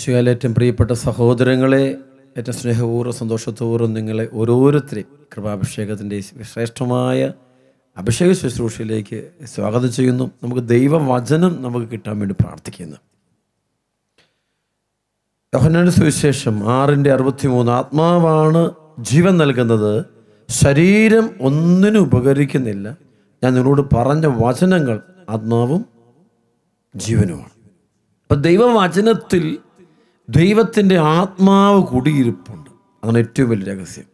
ഈശോയാൽ ഏറ്റവും പ്രിയപ്പെട്ട സഹോദരങ്ങളെ ഏറ്റവും സ്നേഹപൂർവ്വം സന്തോഷപൂർവ്വം നിങ്ങളെ ഓരോരുത്തരെയും കൃപാഭിഷേകത്തിൻ്റെ ശ്രേഷ്ഠമായ അഭിഷേക ശുശ്രൂഷയിലേക്ക് സ്വാഗതം ചെയ്യുന്നു നമുക്ക് ദൈവവചനം നമുക്ക് കിട്ടാൻ വേണ്ടി പ്രാർത്ഥിക്കുന്നു യോഹന്നാന്റെ സുവിശേഷം ആറിൻ്റെ അറുപത്തിമൂന്ന് ആത്മാവാണ് ജീവൻ നൽകുന്നത് ശരീരം ഒന്നിനും ഉപകരിക്കുന്നില്ല ഞാൻ നിങ്ങളോട് പറഞ്ഞ വചനങ്ങൾ ആത്മാവും ജീവനുമാണ് അപ്പം ദൈവവചനത്തിൽ ദൈവത്തിൻ്റെ ആത്മാവ് കുടിയിരിപ്പുണ്ട് അതാണ് ഏറ്റവും വലിയ രഹസ്യം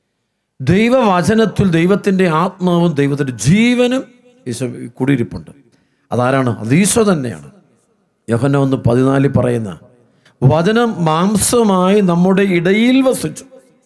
ദൈവവചനത്തിൽ ദൈവത്തിൻ്റെ ആത്മാവും ദൈവത്തിൻ്റെ ജീവനും ഈശോ കുടിയിരിപ്പുണ്ട് അതാരാണ് അത് ഈശോ തന്നെയാണ് യോഹന്ന ഒന്ന് പതിനാലിൽ പറയുന്ന വചനം മാംസമായി നമ്മുടെ ഇടയിൽ വസിച്ചു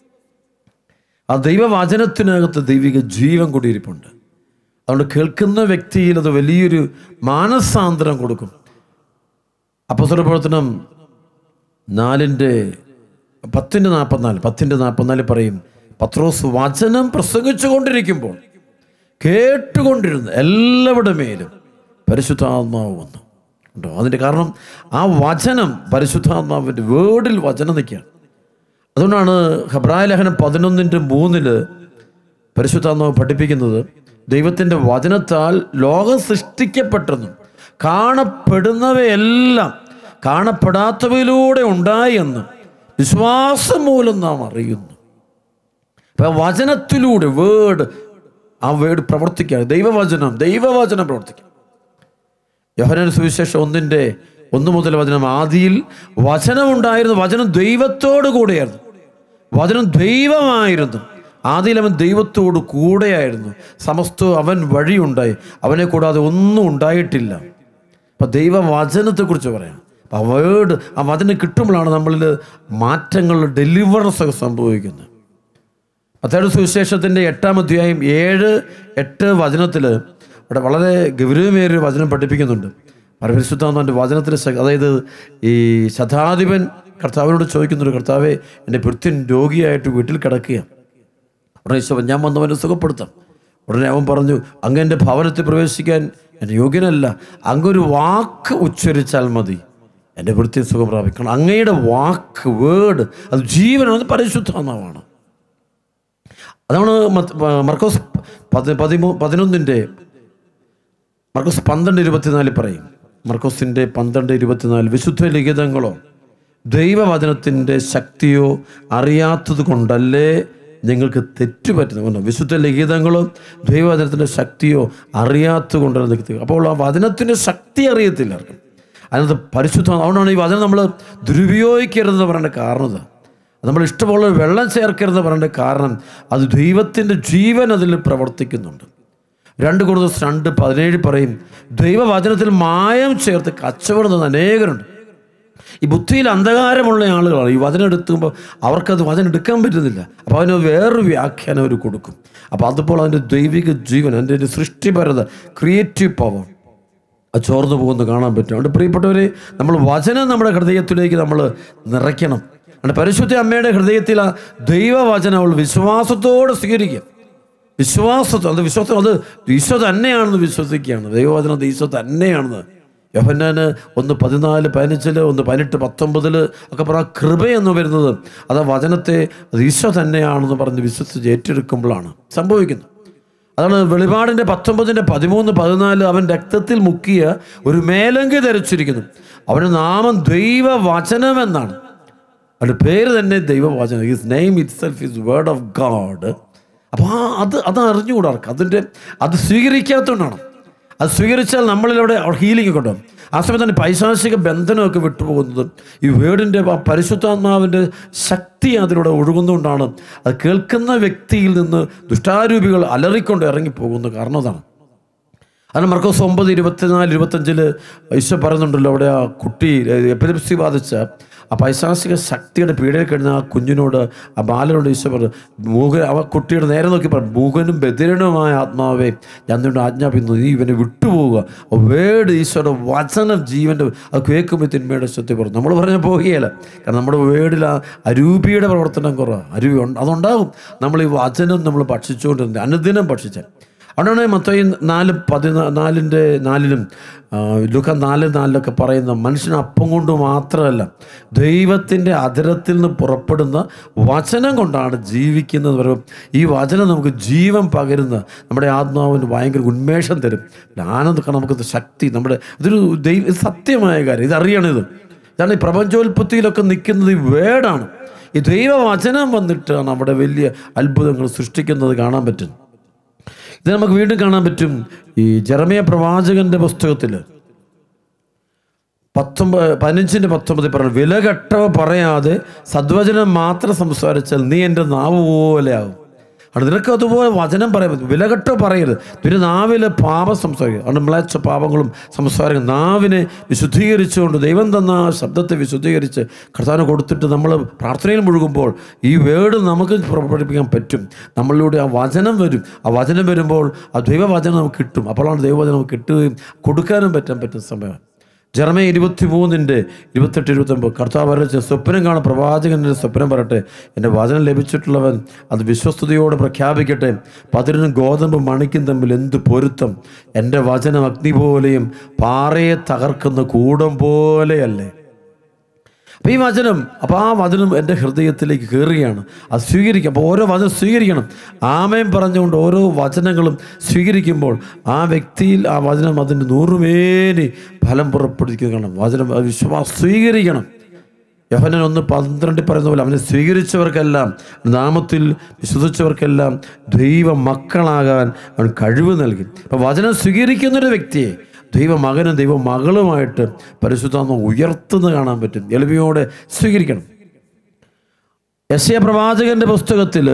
ആ ദൈവവചനത്തിനകത്ത് ദൈവിക ജീവൻ കുടിയിരിപ്പുണ്ട് അതുകൊണ്ട് കേൾക്കുന്ന വ്യക്തിയിൽ അത് വലിയൊരു മാനസാന്തരം കൊടുക്കും അപ്പസ്വല പ്രവർത്തനം നാലിൻ്റെ പത്തിൻ്റെ നാൽപ്പത്തിനാല് പത്തിൻ്റെ നാൽപ്പത്തിനാല് പറയും പത്രോസ് വചനം പ്രസംഗിച്ചു കൊണ്ടിരിക്കുമ്പോൾ കേട്ടുകൊണ്ടിരുന്ന എല്ലാവരുടെ മേലും പരിശുദ്ധാത്മാവ് വന്നു ഉണ്ടോ അതിൻ്റെ കാരണം ആ വചനം പരിശുദ്ധാത്മാവിൻ്റെ വേർഡിൽ വചനം നിൽക്കുകയാണ് അതുകൊണ്ടാണ് ഹബ്രായ ലേഖനം പതിനൊന്നിൻ്റെ മൂന്നില് പരിശുദ്ധാത്മാവ് പഠിപ്പിക്കുന്നത് ദൈവത്തിൻ്റെ വചനത്താൽ ലോകം സൃഷ്ടിക്കപ്പെട്ടെന്നും കാണപ്പെടുന്നവയെല്ലാം കാണപ്പെടാത്തവയിലൂടെ ഉണ്ടായി എന്ന് വിശ്വാസം മൂലം നാം അറിയുന്നു അപ്പം വചനത്തിലൂടെ വേർഡ് ആ വേർഡ് പ്രവർത്തിക്കുകയാണ് ദൈവവചനം ദൈവവചനം പ്രവർത്തിക്കും യോഹനൻ സുവിശേഷം ഒന്നിൻ്റെ ഒന്ന് മുതൽ വചനം ആദിയിൽ വചനമുണ്ടായിരുന്നു വചനം ദൈവത്തോട് കൂടെയായിരുന്നു വചനം ദൈവമായിരുന്നു ആദിയിൽ അവൻ ദൈവത്തോട് കൂടെയായിരുന്നു സമസ്തവും അവൻ വഴിയുണ്ടായി അവനെ കൂടാതെ ഒന്നും ഉണ്ടായിട്ടില്ല അപ്പം ദൈവവചനത്തെക്കുറിച്ച് പറയാം അപ്പം ആ വേർഡ് ആ വചനം കിട്ടുമ്പോഴാണ് നമ്മളിൽ മാറ്റങ്ങൾ ഡെലിവറൻസ് ഒക്കെ സംഭവിക്കുന്നത് അത്താഴ സുവിശേഷത്തിൻ്റെ എട്ടാം അധ്യായം ഏഴ് എട്ട് വചനത്തിൽ അവിടെ വളരെ ഗൗരവമേറിയ വചനം പഠിപ്പിക്കുന്നുണ്ട് പരമരിശുദ്ധാന്തൻ്റെ വചനത്തിന് ശ- അതായത് ഈ ശതാധിപൻ കർത്താവിനോട് ചോദിക്കുന്നുണ്ട് കർത്താവെ എൻ്റെ ഭൃത്യൻ രോഗിയായിട്ട് വീട്ടിൽ കിടക്കുക ഉടനെ ഈശോ പറഞ്ഞു, ഞാൻ വന്നവനെ സുഖപ്പെടുത്താം ഉടനെ അവൻ പറഞ്ഞു അങ്ങ് എൻ്റെ ഭവനത്തിൽ പ്രവേശിക്കാൻ ഞാൻ യോഗ്യനല്ല അങ്ങൊരു വാക്ക് ഉച്ചരിച്ചാൽ മതി എൻ്റെ വൃത്തി സുഖം പ്രാപിക്കണം അങ്ങയുടെ വാക്ക് വേർഡ് അത് ജീവനാണ് പരിശുദ്ധാത്മാവാണ് അതാണ് മത്ത് പ- മർക്കോസ് പതി പതിമൂ പതിനൊന്നിൻ്റെ മർക്കോസ് പന്ത്രണ്ട് ഇരുപത്തിനാലിൽ പറയും മർക്കോസിൻ്റെ പന്ത്രണ്ട് ഇരുപത്തിനാല് വിശുദ്ധ ലിഖിതങ്ങളോ ദൈവവചനത്തിൻ്റെ ശക്തിയോ അറിയാത്തത് കൊണ്ടല്ലേ നിങ്ങൾക്ക് തെറ്റുപറ്റുന്നത് കൊണ്ടോ വിശുദ്ധ ലിഖിതങ്ങളോ ദൈവവചനത്തിൻ്റെ ശക്തിയോ അറിയാത്തത് കൊണ്ടല്ല നിങ്ങൾക്ക് തെറ്റ്. അപ്പോൾ ആ വചനത്തിൻ്റെ ശക്തി അറിയത്തില്ല ആർക്കും അതിനകത്ത് പരിശുദ്ധ അതുകൊണ്ടാണ് ഈ വചനം നമ്മൾ ദുരുപയോഗിക്കരുതെന്ന് പറയേണ്ട കാരണം ഇതാ. നമ്മൾ ഇഷ്ടമുള്ള വെള്ളം ചേർക്കരുതെന്ന് പറയേണ്ട കാരണം അത് ദൈവത്തിൻ്റെ ജീവൻ അതിൽ പ്രവർത്തിക്കുന്നുണ്ട് രണ്ട് കൂടുതൽ രണ്ട് പതിനേഴ് പറയും ദൈവവചനത്തിൽ മായം ചേർത്ത് കച്ചവടം തന്ന അനേകരുണ്ട് ഈ ബുദ്ധിയിൽ അന്ധകാരമുള്ള ആളുകളാണ് ഈ വചനം എടുക്കുമ്പോൾ അവർക്കത് വചനം എടുക്കാൻ പറ്റുന്നില്ല അപ്പോൾ അതിന് വേറൊരു വ്യാഖ്യാനം അവർ കൊടുക്കും അപ്പോൾ അതുപോലെ അതിൻ്റെ ദൈവിക ജീവൻ അതിൻ്റെ ഒരു സൃഷ്ടിപരത ക്രിയേറ്റീവ് പവർ അത് ചോർന്നു പോകുന്നത് കാണാൻ പറ്റും അതുകൊണ്ട് പ്രിയപ്പെട്ടവരെ നമ്മൾ വചനം നമ്മുടെ ഹൃദയത്തിലേക്ക് നമ്മൾ നിറയ്ക്കണം അതുകൊണ്ട് പരിശുദ്ധ അമ്മയുടെ ഹൃദയത്തിൽ ആ ദൈവവചനം അവൾ വിശ്വാസത്തോടെ സ്വീകരിക്കുക വിശ്വാസത്തോ അത് വിശ്വാസം അത് ഈശോ തന്നെയാണെന്ന് വിശ്വസിക്കുകയാണ് ദൈവവചനം അത് ഈശോ തന്നെയാണെന്ന് യോഹന്നാന് ഒന്ന് പതിനാല് പതിനഞ്ചില് ഒന്ന് പതിനെട്ട് പത്തൊമ്പതില് ഒക്കെ പറഞ്ഞ കൃപയെന്ന് വരുന്നത് അത് ആ വചനത്തെ അത് ഈശോ തന്നെയാണെന്ന് പറഞ്ഞ് വിശ്വസിച്ച് ഏറ്റെടുക്കുമ്പോഴാണ് സംഭവിക്കുന്നത് അതാണ് വെളിപാടിൻ്റെ പത്തൊമ്പതിൻ്റെ പതിമൂന്ന് പതിനാല് അവൻ രക്തത്തിൽ മുക്കിയ ഒരു മേലങ്കി ധരിച്ചിരിക്കുന്നു അവൻ്റെ നാമം ദൈവവചനം എന്നാണ് അവൻ്റെ പേര് തന്നെ ദൈവവചനം his name itself is word of God അപ്പോൾ ആ അത് അത് അറിഞ്ഞുകൂടാ ആർക്ക് അതിൻ്റെ അത് സ്വീകരിക്കാത്തതുകൊണ്ടാണ് അത് സ്വീകരിച്ചാൽ നമ്മളിലൂടെ ഹീലിംഗ് കൊണ്ടുപോകും ആ സമയത്ത് തന്നെ പൈശാചിക ബന്ധനമൊക്കെ വിട്ടുപോകുന്നത് ഈ വേർഡിൻ്റെ ആ പരിശുദ്ധാത്മാവിൻ്റെ ശക്തി അതിലൂടെ ഒഴുകുന്നതുകൊണ്ടാണ് അത് കേൾക്കുന്ന വ്യക്തിയിൽ നിന്ന് ദുഷ്ടാരൂപികൾ അലറിക്കൊണ്ട് ഇറങ്ങിപ്പോകുന്ന കാരണം അതാണ് അതിന് മർക്കോസ് ഒമ്പത് ഇരുപത്തിനാല് ഇരുപത്തഞ്ചില് ഈശോ പറയുന്നുണ്ടല്ലോ അവിടെ ആ കുട്ടി എപ്പിലിപ്സി ബാധിച്ച ആ പൈശാചിക ശക്തിയുടെ പീഡയിൽ കിടന്ന ആ കുഞ്ഞിനോട് ആ ബാലനോട് ഈശോ പറഞ്ഞു മൂക ആ കുട്ടിയുടെ നേരെ നോക്കി പറഞ്ഞു മൂകനും ബദിരനുമായ ആത്മാവെ ഞാൻ നിന്നോട് ആജ്ഞാപിക്കുന്നു നീ ഇവനെ വിട്ടുപോവുക വേട് ഈശോയുടെ വചനം ജീവൻ്റെ അത് കേൾക്കുമ്പോൾ തിന്മയുടെ ശക്തി പറഞ്ഞു നമ്മൾ പറഞ്ഞ പോകുകയല്ല കാരണം നമ്മുടെ വേടിൽ ആ അരൂപിയുടെ പ്രവർത്തനം കുറവാണ് അരൂപി ഉണ്ട് അതുണ്ടാകും നമ്മൾ ഈ വചനം നമ്മൾ ഭക്ഷിച്ചുകൊണ്ടിരുന്നത് അനുദിനം ഭക്ഷിച്ചാൽ അവിടെയാണ് മൊത്തം നാല് പതിനാ നാലിൻ്റെ നാലിലും ആ, ലുക്ക നാല് നാലിലൊക്കെ പറയുന്ന മനുഷ്യൻ അപ്പം കൊണ്ട് മാത്രമല്ല ദൈവത്തിൻ്റെ അതിരത്തിൽ നിന്ന് പുറപ്പെടുന്ന വചനം കൊണ്ടാണ് ജീവിക്കുന്നത് പറയുമ്പോൾ ഈ വചനം നമുക്ക് ജീവൻ പകരുന്ന നമ്മുടെ ആത്മാവിന് ഭയങ്കര ഉന്മേഷം തരും ആനന്ദം നമുക്ക് ശക്തി നമ്മുടെ ഇതൊരു ദൈവ ഇത് സത്യമായ കാര്യം ഇതറിയണിത് ഇതാണ് ഈ പ്രപഞ്ചോൽപത്തിയിലൊക്കെ നിൽക്കുന്നത് ഈ വേടാണ് ഈ ദൈവവചനം വന്നിട്ടാണ് നമ്മുടെ വലിയ അത്ഭുതങ്ങൾ സൃഷ്ടിക്കുന്നത് കാണാൻ പറ്റും ഇത് നമുക്ക് വീണ്ടും കാണാൻ പറ്റും ഈ ജെറമിയ പ്രവാചകന്റെ പുസ്തകത്തിൽ പത്തൊമ്പത് പതിനഞ്ചിൻ്റെ പത്തൊമ്പതിൽ പറഞ്ഞു വില കെട്ടവ പറയാതെ സദ്വചനം മാത്രം സംസാരിച്ചാൽ നീ എൻ്റെ നാവ് പോലെ ആവും അത് നിനക്ക് അതുപോലെ വചനം പറയാൻ പറ്റും വിലകെട്ട പറയരുത് പിന്നെ നാവിലെ പാപം സംസാരിക്കുക അതുകൊണ്ട് മ്ലേച്ഛ പാപങ്ങളും സംസാരിക്കും നാവിനെ വിശുദ്ധീകരിച്ചുകൊണ്ട് ദൈവം തന്ന ആ ശബ്ദത്തെ വിശുദ്ധീകരിച്ച് കർത്താവിന് കൊടുത്തിട്ട് നമ്മൾ പ്രാർത്ഥനയിൽ മുഴുകുമ്പോൾ ഈ വേർഡ് നമുക്ക് പുറപ്പെടുപ്പിക്കാൻ പറ്റും നമ്മളിലൂടെ ആ വചനം വരും ആ വചനം വരുമ്പോൾ ആ ദൈവവചനം നമുക്ക് കിട്ടും അപ്പോഴാണ് ദൈവവചനം നമുക്ക് കിട്ടുകയും കൊടുക്കാനും പറ്റാൻ പറ്റുന്ന സമയം ജർമ്മ ഇരുപത്തി മൂന്നിൻ്റെ ഇരുപത്തെട്ട് ഇരുപത്തൊമ്പത് കർത്താവ് വരച്ച് സ്വപ്നം കാണും പ്രവാചകൻ്റെ സ്വപ്നം പറയട്ടെ എൻ്റെ വചനം ലഭിച്ചിട്ടുള്ളവൻ അത് വിശ്വസ്തയോടെ പ്രഖ്യാപിക്കട്ടെ പതിരിനും ഗോതമ്പ് മണിക്കും തമ്മിൽ എന്ത് പൊരുത്തം എൻ്റെ വചനം അഗ്നി പോലെയും പാറയെ തകർക്കുന്ന കൂടം പോലെയല്ലേ അപ്പോൾ ഈ വചനം അപ്പോൾ ആ വചനം എൻ്റെ ഹൃദയത്തിലേക്ക് കയറുകയാണ് അത് സ്വീകരിക്കുക അപ്പോൾ ഓരോ വചനം സ്വീകരിക്കണം ആമയം പറഞ്ഞുകൊണ്ട് ഓരോ വചനങ്ങളും സ്വീകരിക്കുമ്പോൾ ആ വ്യക്തിയിൽ ആ വചനം അതിൻ്റെ നൂറുമേനി ഫലം പുറപ്പെടുവിക്കുന്നത് കാണണം വചനം അത് വിശ്വാസം സ്വീകരിക്കണം യോഹനൻ ഒന്ന് പന്ത്രണ്ടിൽ പറയുന്ന പോലെ അവനെ സ്വീകരിച്ചവർക്കെല്ലാം നാമത്തിൽ വിശ്വസിച്ചവർക്കെല്ലാം ദൈവ മക്കളാകാൻ അവൻ കഴിവ് നൽകി അപ്പം വചനം സ്വീകരിക്കുന്നൊരു വ്യക്തിയെ ദൈവ മകനും ദൈവ മകളുമായിട്ട് പരിശുദ്ധാത്മ ഉയർത്തുന്നത് കാണാൻ പറ്റും എളിമയോടെ സ്വീകരിക്കണം യശയ പ്രവാചകന്റെ പുസ്തകത്തിൽ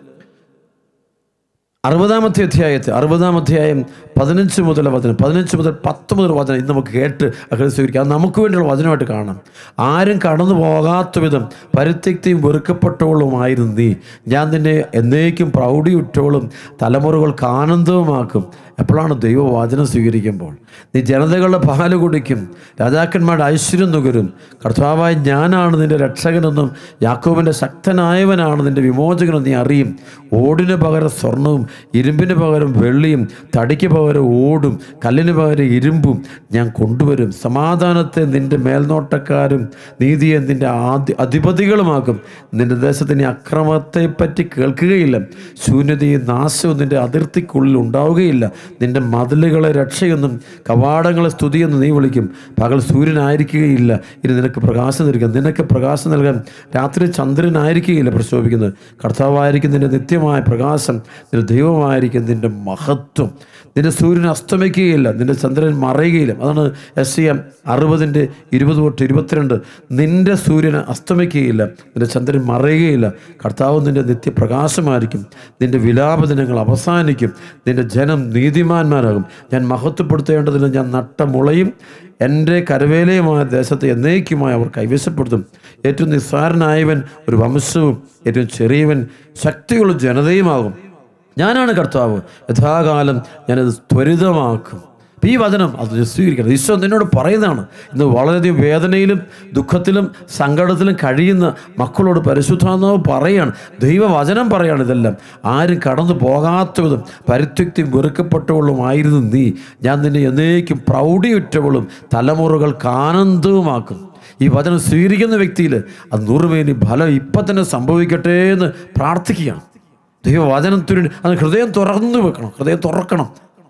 അറുപതാമത്തെ അധ്യായത്തിൽ അറുപതാം അധ്യായം പതിനഞ്ച് മുതൽ വചനം പതിനഞ്ച് മുതൽ പത്ത് മുതൽ വചനം ഇന്ന് നമുക്ക് കേട്ട് അങ്ങനെ സ്വീകരിക്കാം അത് നമുക്ക് വേണ്ടിയുള്ള വചനമായിട്ട് കാണാം ആരും കടന്നു പോകാത്ത വിധം പരിത്യക്തിയും വെറുക്കപ്പെട്ടവളുമായിരുന്നു നീ ഞാൻ നിന്നെ എന്നേക്കും പ്രൗഢിയുറ്റവളും തലമുറകൾക്ക് ആനന്ദവുമാക്കും എപ്പോഴാണ് ദൈവവചനം സ്വീകരിക്കുമ്പോൾ നീ ജനതകളുടെ പാല് കുടിക്കും രാജാക്കന്മാരുടെ ഐശ്വര്യം നുകരും കർത്താവായ ഞാനാണ് നിന്റെ രക്ഷകനെന്നും യാക്കോബിൻ്റെ ശക്തനായവനാണ് നിന്റെ വിമോചകനെന്ന് നീ അറിയും ഓടിന് പകരം സ്വർണവും ഇരുമ്പിന് പകരം വെള്ളിയും തടിക്ക് പകരം ഓടും കല്ലിന് പകരം ഇരുമ്പും ഞാൻ കൊണ്ടുവരും സമാധാനത്തെ നിന്റെ മേൽനോട്ടക്കാരും നീതിയെ നിന്റെ ആദ്യ അധിപതികളുമാക്കും നിന്റെ ദേശത്തിന് അക്രമത്തെപ്പറ്റി കേൾക്കുകയില്ല ശൂന്യതയും നാശവും നിന്റെ അതിർത്തിക്കുള്ളിൽ ഉണ്ടാവുകയില്ല നിന്റെ മതിലുകളെ രക്ഷയെന്നും കവാടങ്ങളെ സ്തുതിയെന്ന് നീ വിളിക്കും പകൽ സൂര്യനായിരിക്കുകയില്ല ഇനി നിനക്ക് പ്രകാശം നൽകാം നിനക്ക് പ്രകാശം നൽകാൻ രാത്രി ചന്ദ്രനായിരിക്കുകയില്ല പ്രശോഭിക്കുന്നത് കർത്താവായിരിക്കും നിന്റെ നിത്യമായ പ്രകാശം നിന്റെ ദൈവമായിരിക്കും നിന്റെ മഹത്വം നിന്റെ സൂര്യൻ അസ്തമിക്കുകയില്ല നിന്റെ ചന്ദ്രൻ മറയുകയില്ല അതാണ് എസ് സി എം അറുപതിൻ്റെ ഇരുപത് തൊട്ട് ഇരുപത്തിരണ്ട് നിന്റെ സൂര്യൻ അസ്തമിക്കുകയില്ല നിന്റെ ചന്ദ്രൻ മറയുകയില്ല കർത്താവ് നിന്റെ നിത്യപ്രകാശമായിരിക്കും നിന്റെ വിലാപദിനങ്ങൾ അവസാനിക്കും നിന്റെ ജനം നീതിമാന്മാരാകും ഞാൻ മഹത്വപ്പെടുത്തേണ്ടതിന് ഞാൻ നട്ട മുളയും എൻ്റെ കരവേലയുമായ ദേശത്തെ എന്നേക്കുമായി അവർ കൈവശപ്പെടുത്തും ഏറ്റവും നിസ്സാരനായവൻ ഒരു വംശവും ഏറ്റവും ചെറിയവൻ ശക്തിയുള്ള ജനതയുമാകും ഞാനാണ് കർത്താവ് യഥാകാലം ഞാനത് ത്വരിതമാക്കും അപ്പൊ ഈ വചനം അത് സ്വീകരിക്കണം ഈശോ നിന്നോട് പറയുന്നതാണ് ഇന്ന് വളരെയധികം വേദനയിലും ദുഃഖത്തിലും സങ്കടത്തിലും കഴിയുന്ന മക്കളോട് പരിശുദ്ധാത്മാവ് പറയാണ് ദൈവവചനം പറയാണ് ഇതെല്ലാം ആരും കടന്നു പോകാത്ത വിധം പരിത്യക്തിയും വെറുക്കപ്പെട്ടവളുമായിരുന്നു നീ ഞാൻ നിന്നെ എന്നേക്കും പ്രൗഢിയുറ്റവളും തലമുറകൾക്ക് ആനന്ദവുമാക്കും ഈ വചനം സ്വീകരിക്കുന്ന വ്യക്തിയിൽ അത് നൂറുമേനി ഫലം ഇപ്പം തന്നെ സംഭവിക്കട്ടെ എന്ന് പ്രാർത്ഥിക്കുകയാണ് ദൈവവചനത്തിന് അത് ഹൃദയം തുറന്നു വെക്കണം ഹൃദയം തുറക്കണം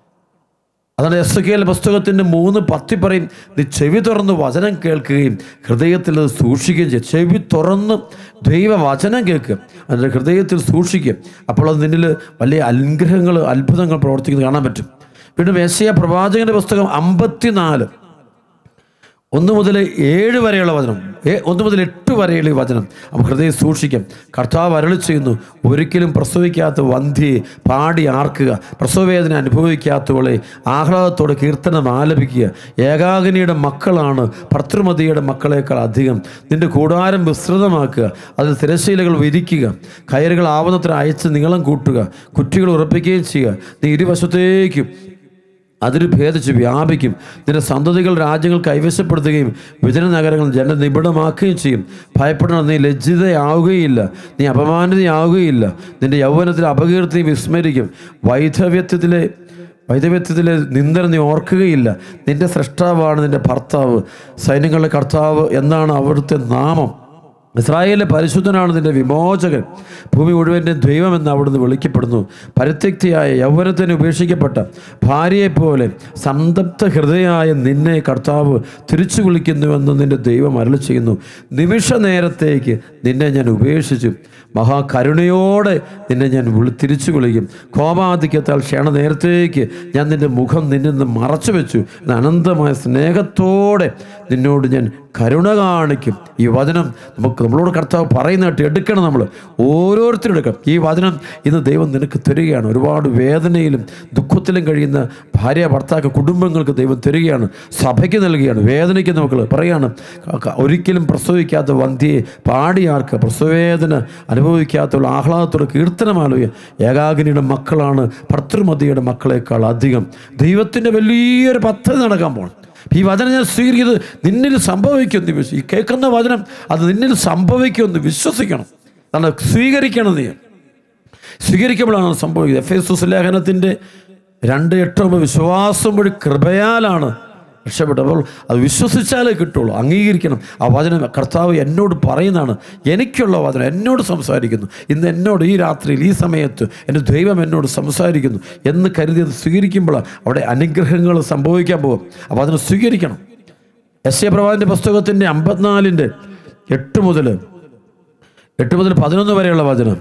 അതാണ് എസ് കെ എൽ പുസ്തകത്തിൻ്റെ മൂന്ന് പത്തി പറയും നീ ചെവി തുറന്ന് വചനം കേൾക്കുകയും ഹൃദയത്തിൽ അത് സൂക്ഷിക്കുകയും ചെയ്യും ചെവി തുറന്ന് ദൈവവചനം കേൾക്കുക അതിൻ്റെ ഹൃദയത്തിൽ സൂക്ഷിക്കുക അപ്പോൾ അത് നിന്നിൽ വലിയ അനുഗ്രഹങ്ങൾ അത്ഭുതങ്ങൾ പ്രവർത്തിക്കുന്നത് കാണാൻ പറ്റും വീണ്ടും എസ് പ്രവാചകന്റെ പുസ്തകം അമ്പത്തിനാല് ഒന്ന് മുതൽ ഏഴ് വരെയുള്ള വചനം ഏ- ഒന്ന് മുതൽ എട്ട് വരെയുള്ള ഈ വചനം നമുക്ക് ഹൃദയം സൂക്ഷിക്കാം കർത്താവ് അരളി ചെയ്യുന്നു ഒരിക്കലും പ്രസവിക്കാത്ത വന്ധ്യയെ പാടി ആർക്കുക പ്രസവവേദന അനുഭവിക്കാത്തവളെ ആഹ്ലാദത്തോടെ കീർത്തനം ആലപിക്കുക ഏകാഗിനിയുടെ മക്കളാണ് ഭർത്തൃമതിയുടെ മക്കളേക്കാൾ അധികം നിന്റെ കൂടാരം വിസ്തൃതമാക്കുക അതിൽ തിരശീലകൾ വിരിക്കുക കയറുകൾ ആവുന്നത്ര അയച്ച് നീളം കൂട്ടുക കുറ്റികൾ ഉറപ്പിക്കുകയും ചെയ്യുക നീ ഇരുവശത്തേക്കും അതിന് ഭേദിച്ച് വ്യാപിക്കും നിന്റെ സന്തതികൾ രാജ്യങ്ങൾ കൈവശപ്പെടുത്തുകയും വിജന നഗരങ്ങൾ ജന നിബിഡമാക്കുകയും ചെയ്യും ഭയപ്പെടണം നീ ലജ്ജിതയാവുകയില്ല നീ അപമാനിതയാവുകയില്ല നിന്റെ യൗവനത്തിൽ അപകീർത്തി വിസ്മരിക്കും വൈധവ്യത്വത്തിലെ വൈദവ്യത്വത്തിലെ നിന്ദന നീ ഓർക്കുകയില്ല നിന്റെ സൃഷ്ടാവാണ് നിന്റെ ഭർത്താവ് സൈന്യങ്ങളുടെ കർത്താവ് എന്നാണ് അവിടുത്തെ നാമം ഇസ്രായേലിലെ പരിശുദ്ധനാണ് നിന്റെ വിമോചകൻ ഭൂമി മുഴുവൻ്റെ ദൈവം എന്ന് അവിടുന്ന് വിളിക്കപ്പെടുന്നു പരിത്യക്തിയായ യൗവനത്തിന് ഉപേക്ഷിക്കപ്പെട്ട ഭാര്യയെപ്പോലെ സംതപ്ത ഹൃദയായ നിന്നെ കർത്താവ് തിരിച്ചു വിളിക്കുന്നുവെന്ന് നിന്റെ ദൈവം അരളി ചെയ്യുന്നു നിമിഷ നേരത്തേക്ക് നിന്നെ ഞാൻ ഉപേക്ഷിച്ചു മഹാകരുണയോടെ നിന്നെ ഞാൻ വിളി തിരിച്ചു വിളിക്കും കോപാധിക്യത്താൽ ക്ഷണ നേരത്തേക്ക് ഞാൻ നിന്റെ മുഖം നിന്നിൽ നിന്ന് മറച്ചു വെച്ചു എന്ന അനന്തമായ സ്നേഹത്തോടെ നിന്നോട് ഞാൻ കരുണ കാണിക്കും ഈ വചനം നമുക്ക് നമ്മളോട് കർത്താവ് പറയുന്നതായിട്ട് എടുക്കണം നമ്മൾ ഓരോരുത്തരും എടുക്കണം ഈ വചനം ഇന്ന് ദൈവം നിനക്ക് തരികയാണ് ഒരുപാട് വേദനയിലും ദുഃഖത്തിലും കഴിയുന്ന ഭാര്യ ഭർത്താക്ക കുടുംബങ്ങൾക്ക് ദൈവം തരികയാണ് സഭയ്ക്ക് നൽകുകയാണ് വേദനയ്ക്കുന്ന മക്കൾ പറയാണ് ക- ക- ഒരിക്കലും പ്രസവിക്കാത്ത വന്ധ്യയെ പാടിയാർക്ക് പ്രസവവേദന അനുഭവിക്കാത്തുള്ള ആഹ്ലാദത്തോടെ കീർത്തനമാലുക ഏകാഗ്നിയുടെ മക്കളാണ് ഭർത്തൃമതിയുടെ മക്കളെക്കാൾ അധികം ദൈവത്തിൻ്റെ വലിയൊരു പദ്ധതി നടക്കാൻ പോകണം ഈ വചനം ഞാൻ സ്വീകരിക്കുന്നത് നിന്നിൽ സംഭവിക്കുമെന്ന് വിശ്വ ഈ കേൾക്കുന്ന വചനം അത് നിന്നിൽ സംഭവിക്കുമെന്ന് വിശ്വസിക്കണം അതാണ് സ്വീകരിക്കണം നീ സ്വീകരിക്കുമ്പോഴാണ് അത് സംഭവിക്കുന്നത് എഫ് എസ് ലേഖനത്തിൻ്റെ രണ്ട് എട്ടൊമ്പത് വിശ്വാസം വഴി കൃപയാലാണ് രക്ഷപ്പെട്ടത് അപ്പോൾ അത് വിശ്വസിച്ചാലേ കിട്ടുള്ളൂ അംഗീകരിക്കണം ആ വചനം കർത്താവ് എന്നോട് പറയുന്നതാണ് എനിക്കുള്ള വചനം എന്നോട് സംസാരിക്കുന്നു ഇന്ന് എന്നോട് ഈ രാത്രിയിൽ ഈ സമയത്ത് എൻ്റെ ദൈവം എന്നോട് സംസാരിക്കുന്നു എന്ന് കരുതി അത് സ്വീകരിക്കുമ്പോൾ അവിടെ അനുഗ്രഹങ്ങൾ സംഭവിക്കാൻ പോകും അപ്പോൾ അതിനെ സ്വീകരിക്കണം എസ് എ പ്രഭാതിൻ്റെ പുസ്തകത്തിൻ്റെ അമ്പത്തിനാലിൻ്റെ എട്ട് മുതൽ എട്ട് മുതൽ പതിനൊന്ന് വരെയുള്ള വചനം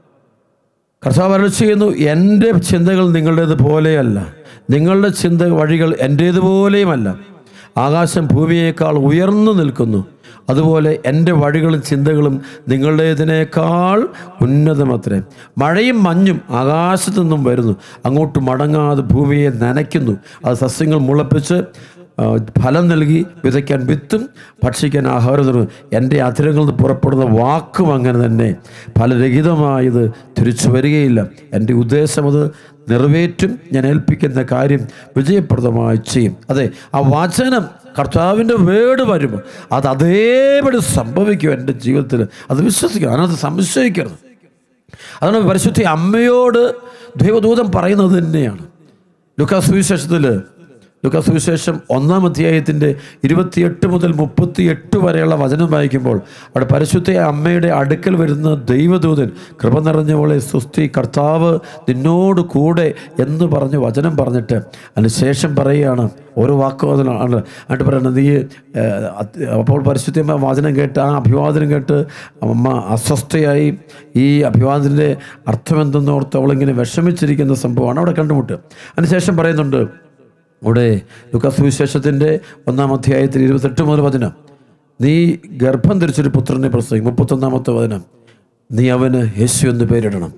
കർത്താവ് അരുളി ചെയ്യുന്നു എൻ്റെ ചിന്തകൾ നിങ്ങളുടേത് പോലെയല്ല നിങ്ങളുടെ ചിന്ത വഴികൾ എൻ്റേതുപോലെയുമല്ല ആകാശം ഭൂമിയേക്കാൾ ഉയർന്നു നിൽക്കുന്നു അതുപോലെ എൻ്റെ വഴികളും ചിന്തകളും നിങ്ങളുടേതിനേക്കാൾ ഉന്നതമത്രേ മഴയും മഞ്ഞും ആകാശത്തു നിന്നും വരുന്നു അങ്ങോട്ട് മടങ്ങാതെ ഭൂമിയെ നനയ്ക്കുന്നു അത് സസ്യങ്ങൾ മുളപ്പിച്ച് ആ, ഫലം നൽകി വിതയ്ക്കാൻ വിത്തും ഭക്ഷിക്കാൻ ആഹാരം തരുന്നു എൻ്റെ അധരങ്ങളിൽ നിന്ന് പുറപ്പെടുന്ന വാക്കും അങ്ങനെ തന്നെ ഫലരഹിതമായത് തിരിച്ചു വരികയില്ല എൻ്റെ ഉദ്ദേശം അത് നിറവേറ്റും ഞാൻ ഏൽപ്പിക്കുന്ന കാര്യം വിജയപ്രദമായി ചെയ്യും അതെ ആ വചനം കർത്താവിൻ്റെ വേട് വരുമ്പോൾ അത് അതേപടി സംഭവിക്കും എൻ്റെ ജീവിതത്തിൽ അത് വിശ്വസിക്കുക അതിനകത്ത് സംശയിക്കരുത് അതാണ് പരിശുദ്ധി അമ്മയോട് ദൈവദൂതം പറയുന്നത് തന്നെയാണ് ലുക്കാ സുവിശേഷത്തിൽ ലുക്കാ സുവിശേഷം ഒന്നാം അധ്യായത്തിൻ്റെ ഇരുപത്തിയെട്ട് മുതൽ മുപ്പത്തിയെട്ട് വരെയുള്ള വചനം വായിക്കുമ്പോൾ അവിടെ പരിശുദ്ധ അമ്മയുടെ അടുക്കൽ വരുന്ന ദൈവദൂതൻ കൃപ നിറഞ്ഞവളെ സുസ്തി കർത്താവ് നിന്നോട് കൂടെ എന്ന് പറഞ്ഞ് വചനം പറഞ്ഞിട്ട് അതിന് ശേഷം പറയുകയാണ് ഓരോ വാക്കും അതിലാണ് എന്നിട്ട് പറയുന്നത് നീ ഏഹ്, അത് അപ്പോൾ പരിശുദ്ധമ്മ വചനം കേട്ട് ആ അഭിവാദനം കേട്ട് അമ്മ അസ്വസ്ഥയായി ഈ അഭിവാദനത്തിൻ്റെ അർത്ഥം എന്തെന്നോർത്ത് അവളിങ്ങനെ വിഷമിച്ചിരിക്കുന്ന സംഭവമാണ് അവിടെ കണ്ടുമുട്ടുക അതിനുശേഷം പറയുന്നുണ്ട് ഇവിടെ ലുക്കാസ് വിശേഷത്തിൻ്റെ ഒന്നാം അധ്യായത്തിൽ ഇരുപത്തെട്ട് മുതൽ വചനം നീ ഗർഭം ധരിച്ചൊരു പുത്രനെ പ്രസവിക്കും മുപ്പത്തൊന്നാമത്തെ വചനം നീ അവന് യേശു എന്ന് പേരിടണം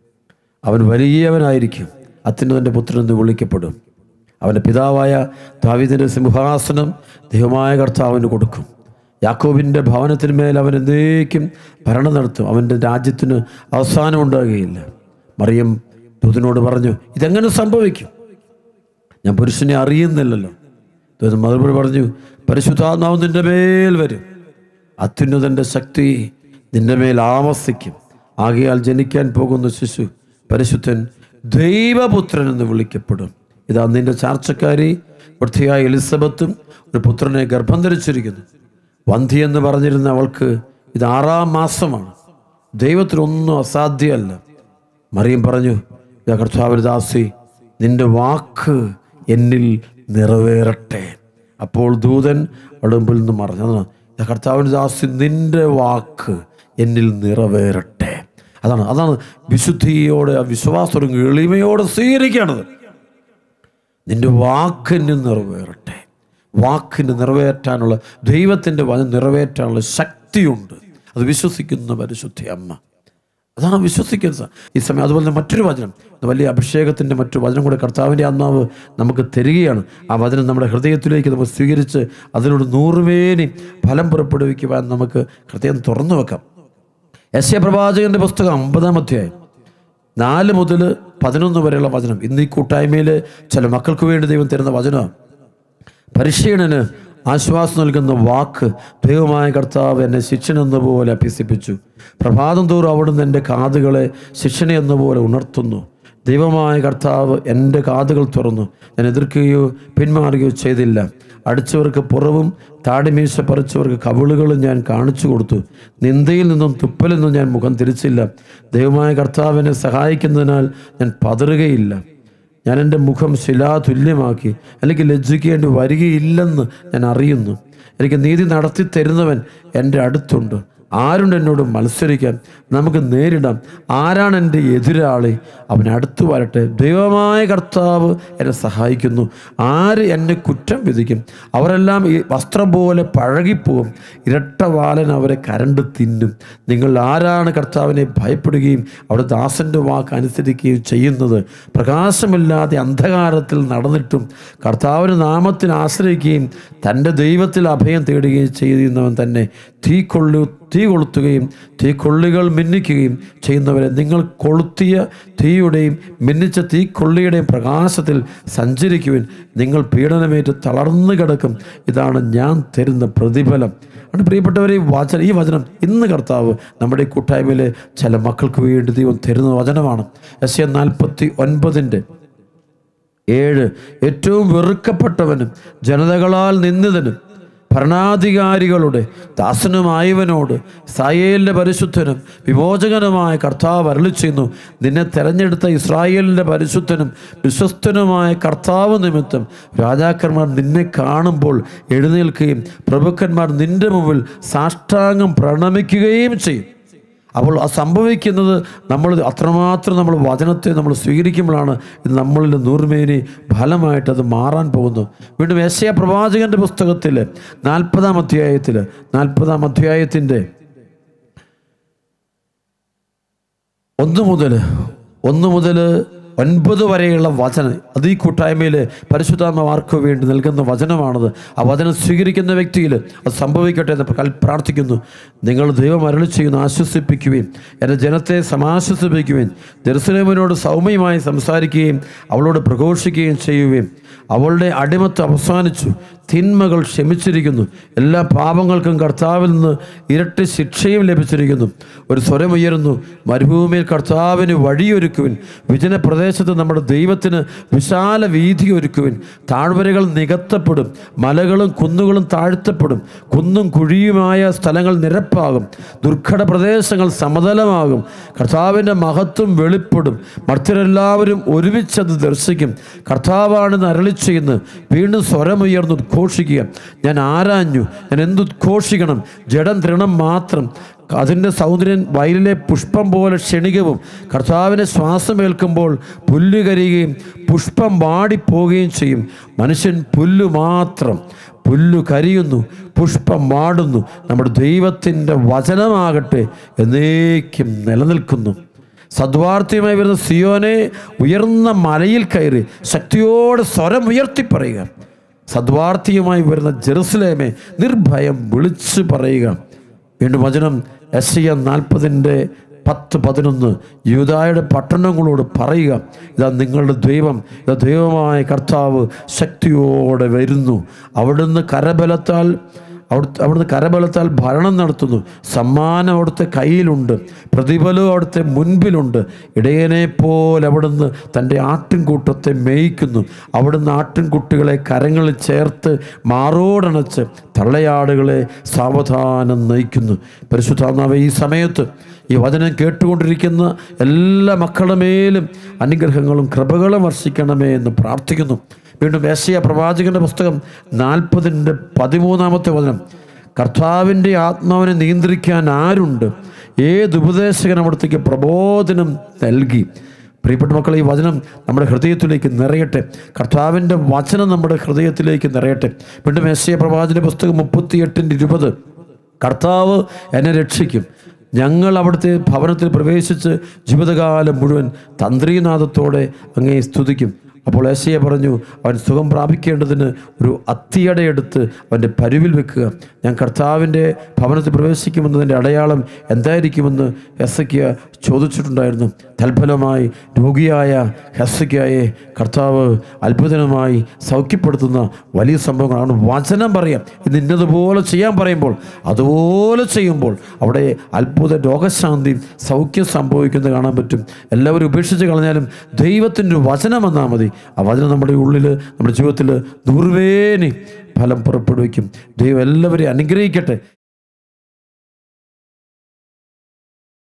അവൻ വലിയവനായിരിക്കും അത്യുന്നതൻ്റെ പുത്രൻ എന്ന് വിളിക്കപ്പെടും അവൻ്റെ പിതാവായ ദാവീദിൻ്റെ സിംഹാസനം ദൈവമായ കർത്താവിന് കൊടുക്കും യാക്കോബിൻ്റെ ഭവനത്തിന്മേൽ അവൻ എന്നേക്കും ഭരണം നടത്തും അവൻ്റെ രാജ്യത്തിന് അവസാനം ഉണ്ടാകുകയില്ല മറിയം ദൂതനോട് പറഞ്ഞു ഇതെങ്ങനെ സംഭവിക്കും ഞാൻ പുരുഷനെ അറിയുന്നില്ലല്ലോ ദൂതൻ മറുപടി പറഞ്ഞു പരിശുദ്ധാത്മാവ് നിന്റെ മേൽ വരും അത്യുന്നതൻ്റെ ശക്തി നിന്റെ മേൽ ആവസിക്കും ആകയാൽ ജനിക്കാൻ പോകുന്ന ശിശു പരിശുദ്ധൻ ദൈവപുത്രൻ എന്ന് വിളിക്കപ്പെടും ഇതാ നിന്റെ ചാർച്ചക്കാരി വൃത്തിയായ എലിസബത്തും ഒരു പുത്രനെ ഗർഭം ധരിച്ചിരിക്കുന്നു വന്ധി എന്ന് പറഞ്ഞിരുന്ന അവൾക്ക് ഇത് ആറാം മാസമാണ് ദൈവത്തിനൊന്നും അസാധ്യമല്ല മറിയം പറഞ്ഞു "ഇതാ കർത്താവിന് ദാസി നിന്റെ വാക്ക് എന്നിൽ നിറവേറട്ടെ അപ്പോൾ ദൂതൻ അവളുടെ മുമ്പിൽ നിന്ന് മറഞ്ഞു അതാണ് "ഇതാ കർത്താവിന് ദാസി നിന്റെ വാക്ക് എന്നിൽ നിറവേറട്ടെ അതാണ് അതാണ് വിശുദ്ധിയോടെ ആ വിശ്വാസവും എളിമയോടെ സ്വീകരിക്കേണ്ടത് നിന്റെ വാക്കിന് നിറവേറട്ടെ വാക്കിന് നിറവേറ്റാനുള്ള ദൈവത്തിൻ്റെ വചനം നിറവേറ്റാനുള്ള ശക്തിയുണ്ട് അത് വിശ്വസിക്കുന്ന പരിശുദ്ധ അമ്മ അതാണ് വിശ്വസിക്കുന്നത് ഈ സമയം അതുപോലെ തന്നെ മറ്റൊരു വചനം ഇത് വലിയ അഭിഷേകത്തിൻ്റെ മറ്റൊരു വചനം കൂടെ കർത്താവിൻ്റെ ആത്മാവ് നമുക്ക് തരികയാണ് ആ വചനം നമ്മുടെ ഹൃദയത്തിലേക്ക് നമുക്ക് സ്വീകരിച്ച് അതിനോട് നൂറുമേനി ഫലം പുറപ്പെടുവിക്കുവാൻ നമുക്ക് ഹൃദയം തുറന്നു വെക്കാം എസ് എ പ്രവാചകന്റെ പുസ്തകം അമ്പതാം അധ്യായം നാല് മുതൽ പതിനൊന്ന് വരെയുള്ള വചനം ഇന്ന് ഈ കൂട്ടായ്മയിൽ ചില മക്കൾക്ക് വേണ്ടി ദൈവം തരുന്ന വചനമാണ് പരിശീലനന് ആശ്വാസം നൽകുന്ന വാക്ക് ദൈവമായ കർത്താവ് എന്നെ ശിക്ഷനെന്ന പോലെ അഭ്യസിപ്പിച്ചു പ്രഭാതം തോറും അവിടുന്ന് എൻ്റെ കാതുകളെ ശിക്ഷണ എന്ന പോലെ ഉണർത്തുന്നു ദൈവമായ കർത്താവ് എൻ്റെ കാതുകൾ തുറന്നു ഞാൻ എതിർക്കുകയോ പിന്മാറുകയോ ചെയ്തില്ല അടിച്ചവർക്ക് പുറവും താടിമീശ പറിച്ചവർക്ക് കവിളുകളും ഞാൻ കാണിച്ചു കൊടുത്തു നിന്ദയിൽ നിന്നും തുപ്പലിൽ നിന്നും ഞാൻ മുഖം തിരിച്ചില്ല ദൈവമായ കർത്താവിനെ സഹായിക്കുന്നതിനാൽ ഞാൻ പതറുകയില്ല ഞാൻ എൻ്റെ മുഖം ശിലാതുല്യമാക്കി അല്ലെങ്കിൽ ലജ്ജിക്കേണ്ടി വരികയില്ലെന്ന് ഞാൻ അറിയുന്നു എനിക്ക് നീതി നടത്തി തരുന്നവൻ എൻ്റെ അടുത്തുണ്ട് ആരുണ്ട് എന്നോട് മത്സരിക്കാൻ നമുക്ക് നേരിടാം ആരാണ് എൻ്റെ എതിരാളി അവൻ അടുത്തു വരട്ടെ ദൈവമായ കർത്താവ് എന്നെ സഹായിക്കുന്നു ആര് എന്നെ കുറ്റം വിധിക്കും അവരെല്ലാം ഈ വസ്ത്രം പോലെ പഴകിപ്പോവും ഇരട്ടവാലൻ അവരെ കരണ്ട് തിന്നും നിങ്ങൾ ആരാണ് കർത്താവിനെ ഭയപ്പെടുകയും അവിടെ ദാസൻ്റെ വാക്ക് അനുസരിക്കുകയും ചെയ്യുന്നത് പ്രകാശമില്ലാതെ അന്ധകാരത്തിൽ നടന്നിട്ടും കർത്താവിന് നാമത്തിൽ ആശ്രയിക്കുകയും തൻ്റെ ദൈവത്തിൽ അഭയം തേടുകയും ചെയ്യുന്നവൻ തന്നെ തീ കൊള്ളു തീ കൊളുത്തുകയും തീ കൊള്ളികൾ മിന്നിക്കുകയും ചെയ്യുന്നവരെ നിങ്ങൾ കൊളുത്തിയ തീയുടെയും മിന്നിച്ച തീ കൊള്ളിയുടെയും പ്രകാശത്തിൽ സഞ്ചരിക്കുവിൻ നിങ്ങൾ പീഡനമേറ്റ് തളർന്നു കിടക്കും ഇതാണ് ഞാൻ തരുന്ന പ്രതിഫലം ആണ് പ്രിയപ്പെട്ടവരെ ഈ വചനം ഈ വചനം ഇന്ന് കർത്താവ് നമ്മുടെ ഈ കൂട്ടായ്മയിലെ ചില മക്കൾക്ക് വേണ്ടി ദൈവം തരുന്ന വചനമാണ് എസ് എ നാൽപ്പത്തി ഒൻപതിൻ്റെ ഏഴ് ഏറ്റവും വെറുക്കപ്പെട്ടവനും ജനതകളാൽ നിന്ദിതനും ഭരണാധികാരികളുടെ ദാസനുമായവനോട് സായേലിൻ്റെ പരിശുദ്ധനും വിമോചകനുമായ കർത്താവ് അരളി ചെയ്യുന്നു നിന്നെ തെരഞ്ഞെടുത്ത ഇസ്രായേലിൻ്റെ പരിശുദ്ധനും വിശ്വസ്തനുമായ കർത്താവ് നിമിത്തം രാജാക്കന്മാർ നിന്നെ കാണുമ്പോൾ എഴുന്നേൽക്കുകയും പ്രഭുക്കന്മാർ നിന്റെ മുമ്പിൽ സാഷ്ടാംഗം പ്രണമിക്കുകയും ചെയ്യും അപ്പോൾ ആ സംഭവിക്കുന്നത് നമ്മൾ അത്രമാത്രം നമ്മൾ വചനത്തെ നമ്മൾ സ്വീകരിക്കുമ്പോഴാണ് ഇത് നമ്മളിൽ നൂർമേനി ഫലമായിട്ട് അത് മാറാൻ പോകുന്നു വീണ്ടും യശയ പ്രവാചകന്റെ പുസ്തകത്തിൽ നാൽപ്പതാം അധ്യായത്തിൽ നാൽപ്പതാം അധ്യായത്തിൻ്റെ ഒന്ന് മുതൽ ഒന്ന് മുതൽ ഒൻപത് വരെയുള്ള വചനം അത് ഈ കൂട്ടായ്മയിൽ പരിശുദ്ധാത്മാർക്ക് വേണ്ടി നൽകുന്ന വചനമാണത് ആ വചനം സ്വീകരിക്കുന്ന വ്യക്തിയിൽ അത് സംഭവിക്കട്ടെ എന്ന് കൽ പ്രാർത്ഥിക്കുന്നു നിങ്ങൾ ദൈവം അരളി ചെയ്യുന്ന ആശ്വസിപ്പിക്കുകയും എൻ്റെ ജനത്തെ സമാശ്വസിപ്പിക്കുകയും ജെറുസലേമിനോട് സൗമ്യമായി സംസാരിക്കുകയും അവളോട് പ്രഘോഷിക്കുകയും ചെയ്യുകയും അവളുടെ അടിമത്ത് അവസാനിച്ചു തിന്മകൾ ക്ഷമിച്ചിരിക്കുന്നു എല്ലാ പാപങ്ങൾക്കും കർത്താവിൽ നിന്ന് ഇരട്ടി ശിക്ഷയും ലഭിച്ചിരിക്കുന്നു ഒരു സ്വരമുയരുന്നു മരുഭൂമിയിൽ കർത്താവിന് വഴിയൊരുക്കുവിൻ വിജന പ്രദേശത്ത് നമ്മുടെ ദൈവത്തിന് വിശാല വീതി ഒരുക്കുവിൻ താഴ്വരകൾ നികത്തപ്പെടും മലകളും കുന്നുകളും താഴ്ത്തപ്പെടും കുന്നും കുഴിയുമായ സ്ഥലങ്ങൾ നിരപ്പാകും ദുർഘട പ്രദേശങ്ങൾ സമതലമാകും കർത്താവിൻ്റെ മഹത്വം വെളിപ്പെടും മർത്യരെല്ലാവരും ഒരുമിച്ചത് ദർശിക്കും കർത്താവാണെന്ന് അരളി ചെയ്യുന്നത് വീണ്ടും സ്വരമുയർന്നു ഉദ്ഘോഷിക്കുക ഞാൻ ആരാഞ്ഞു ഞാൻ എന്തുദ്ഘോഷിക്കണം ജഡം തൃണം മാത്രം അതിൻ്റെ സൗന്ദര്യം വയലിലെ പുഷ്പം പോലെ ക്ഷണികവും കർത്താവിനെ ശ്വാസമേൽക്കുമ്പോൾ പുല്ല് കരിയുകയും പുഷ്പം വാടിപ്പോവുകയും ചെയ്യും മനുഷ്യൻ പുല്ല് മാത്രം പുല്ലു കരിയുന്നു പുഷ്പം വാടുന്നു നമ്മുടെ ദൈവത്തിൻ്റെ വചനമാകട്ടെ എന്നേക്കും നിലനിൽക്കുന്നു സദ്വാർത്ഥ്യമായി വരുന്ന സിയോനെ ഉയർന്ന മലയിൽ കയറി ശക്തിയോടെ സ്വരം ഉയർത്തി പറയുക സദ്വാർത്ഥിയുമായി വരുന്ന ജെറുസലേമെ നിർഭയം വിളിച്ചു പറയുക വീണ്ടും വചനം എസ് എം നാൽപ്പതിൻ്റെ പത്ത് പതിനൊന്ന് യൂതായുടെ പട്ടണങ്ങളോട് പറയുക ഇതാ നിങ്ങളുടെ ദൈവം ഇതാ ദൈവമായ കർത്താവ് ശക്തിയോടെ വരുന്നു അവിടുന്ന് കരബലത്താൽ അവിടുത്തെ അവിടുന്ന് കരബലത്താൽ ഭരണം നടത്തുന്നു സമ്മാനം അവിടുത്തെ കയ്യിലുണ്ട് പ്രതിഫലവും അവിടുത്തെ മുൻപിലുണ്ട് ഇടയനെ പോലെ അവിടുന്ന് തൻ്റെ ആട്ടിൻകൂട്ടത്തെ മേയ്ക്കുന്നു അവിടുന്ന് ആട്ടിൻകുട്ടികളെ കരങ്ങളിൽ ചേർത്ത് മാറോടണച്ച് തള്ളയാടുകളെ സാവധാനം നയിക്കുന്നു പരിശുദ്ധാത്മാവ് ഈ സമയത്ത് ഈ വചനം കേട്ടുകൊണ്ടിരിക്കുന്ന എല്ലാ മക്കളുടെ മേലും അനുഗ്രഹങ്ങളും കൃപകളും വർഷിക്കണമേ എന്ന് പ്രാർത്ഥിക്കുന്നു വീണ്ടും ഏഷ്യ പ്രവാചകന്റെ പുസ്തകം നാൽപ്പതിൻ്റെ പതിമൂന്നാമത്തെ വചനം കർത്താവിൻ്റെ ആത്മാവിനെ നിയന്ത്രിക്കാൻ ആരുണ്ട് ഏത് ഉപദേശകൻ അവിടത്തേക്ക് പ്രബോധനം നൽകി പ്രിയപ്പെട്ട മക്കളെ ഈ വചനം നമ്മുടെ ഹൃദയത്തിലേക്ക് നിറയട്ടെ കർത്താവിൻ്റെ വചനം നമ്മുടെ ഹൃദയത്തിലേക്ക് നിറയട്ടെ വീണ്ടും എസ് എ പ്രവാചന പുസ്തകം മുപ്പത്തിയെട്ടിൻ്റെ ഇരുപത് കർത്താവ് എന്നെ രക്ഷിക്കും ഞങ്ങൾ അവിടുത്തെ ഭവനത്തിൽ പ്രവേശിച്ച് ജീവിതകാലം മുഴുവൻ തന്ത്രീനാഥത്തോടെ അങ്ങേ സ്തുതിക്കും അപ്പോൾ ഏശയ പറഞ്ഞു അവൻ സുഖം പ്രാപിക്കേണ്ടതിന് ഒരു അത്തിയടയെടുത്ത് അവൻ്റെ പരുവിൽ വെക്കുക ഞാൻ കർത്താവിൻ്റെ ഭവനത്തിൽ പ്രവേശിക്കുമെന്നതിൻ്റെ അടയാളം എന്തായിരിക്കുമെന്ന് ഹെസയ്ക്ക് ചോദിച്ചിട്ടുണ്ടായിരുന്നു തൽഫലമായി രോഗിയായ ഹെസയ്ക്കായെ കർത്താവ് അത്ഭുതമായി സൗഖ്യപ്പെടുത്തുന്ന വലിയ സംഭവങ്ങളാണ് വചനം പറയാം ഇത് ഇന്നതുപോലെ ചെയ്യാൻ പറയുമ്പോൾ അതുപോലെ ചെയ്യുമ്പോൾ അവിടെ അത്ഭുത രോഗശാന്തിയും സൗഖ്യം സംഭവിക്കുന്നത് കാണാൻ പറ്റും എല്ലാവരും ഉപേക്ഷിച്ച് കളഞ്ഞാലും ദൈവത്തിൻ്റെ ഒരു വചനം വന്നാൽ മതി ആ വചനം നമ്മുടെ ഉള്ളിൽ നമ്മുടെ ജീവിതത്തിൽ ദൂർവേനി ഫലം പുറപ്പെടുവിക്കും ദൈവം എല്ലാവരെയും അനുഗ്രഹിക്കട്ടെ